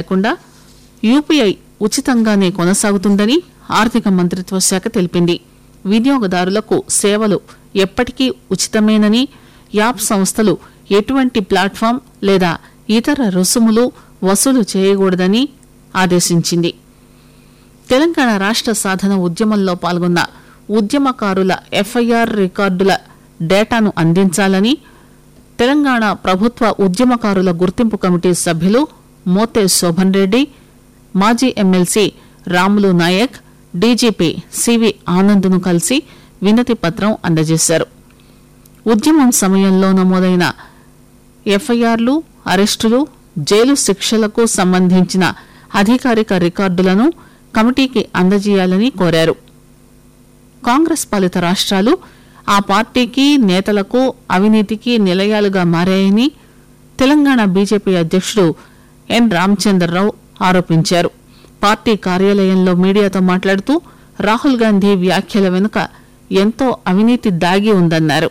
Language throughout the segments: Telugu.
లేకుండా యూపీఐ ఉచితంగానే కొనసాగుతుందని ఆర్థిక మంత్రిత్వ శాఖ తెలిపింది వినియోగదారులకు సేవలు ఎప్పటికీ ఉచితమేనని యాప్ సంస్థలు ఎటువంటి ప్లాట్ఫామ్ లేదా ఇతర రుసుములు వసూలు చేయకూడదని ఆదేశించింది తెలంగాణ రాష్ట్ర సాధన ఉద్యమంలో పాల్గొన్న ఉద్యమకారుల ఎఫ్ఐఆర్ రికార్డుల డేటాను అందించాలని తెలంగాణ ప్రభుత్వ ఉద్యమకారుల గుర్తింపు కమిటీ సభ్యులు మోతే శోభన్ రెడ్డి మాజీ MLC Ramulu Naik DGP CV ఆనంద్ను కలిసి వినతి పత్రం అందజేశారు ఉద్యమం సమయంలో నమోదైన ఎఫ్ఐఆర్లు అరెస్టులు జైలు శిక్షలకు సంబంధించిన అధికారిక రికార్డులను కమిటీకి అందజేయాలని కోరారు కాంగ్రెస్ పాలిత రాష్ట్రాలు ఆ పార్టీకి నేతలకు అవినీతికి నిలయాలుగా మారాయని తెలంగాణ బీజేపీ అధ్యక్షుడు ఎన్ రామచంద్రరావు ఆరోపించారు పార్టీ కార్యాలయంలో మీడియాతో మాట్లాడుతూ రాహుల్ గాంధీ వ్యాఖ్యల వెనుక ఎంతో అవినీతి దాగి ఉందన్నారు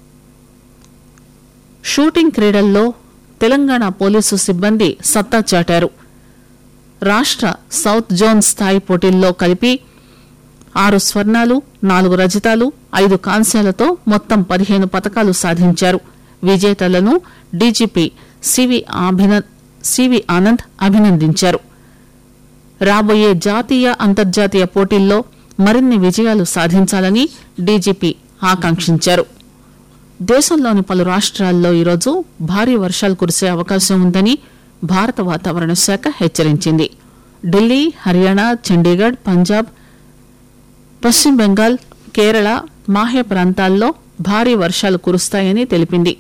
షూటింగ్ క్రీడల్లో తెలంగాణ పోలీసు సిబ్బంది సత్తా చాటారు రాష్ట్ర సౌత్ జోన్ స్థాయి పోటీల్లో కలిపి ఆరు స్వర్ణాలు నాలుగు రజతాలు ఐదు కాంస్యాలతో మొత్తం పదిహేను పతకాలు సాధించారు విజేతలను డీజీపీ సివి అభిన- సివి ఆనంద్ అభినందించారు రాబోయే జాతీయ అంతర్జాతీయ పోటీల్లో మరిన్ని విజయాలు సాధించాలని డీజీపీ ఆకాంక్షించారు దేశంలోని పలు రాష్ట్రాల్లో ఈరోజు భారీ వర్షాలు కురిసే అవకాశం ఉందని భారత వాతావరణ శాఖ హెచ్చరించింది ఢిల్లీ హర్యానా చండీగఢ్ పంజాబ్ పశ్చిమ బెంగాల్ కేరళ మాహే ప్రాంతాల్లో భారీ వర్షాలు కురుస్తాయని తెలిపింది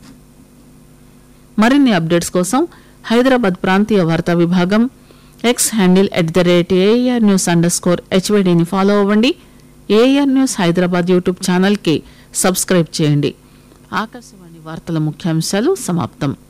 మరిన్ని అప్డేట్స్ కోసం హైదరాబాద్ ప్రాంతీయ వార్తా విభాగం X handle at the rate AR news underscore హెచ్వైడీని ఫాలో అవ్వండి ఏఆర్ న్యూస్ హైదరాబాద్ యూట్యూబ్ ఛానల్కి సబ్స్క్రైబ్ చేయండి ఆకాశవాణి వార్తల ముఖ్యాంశాలు సమాప్తం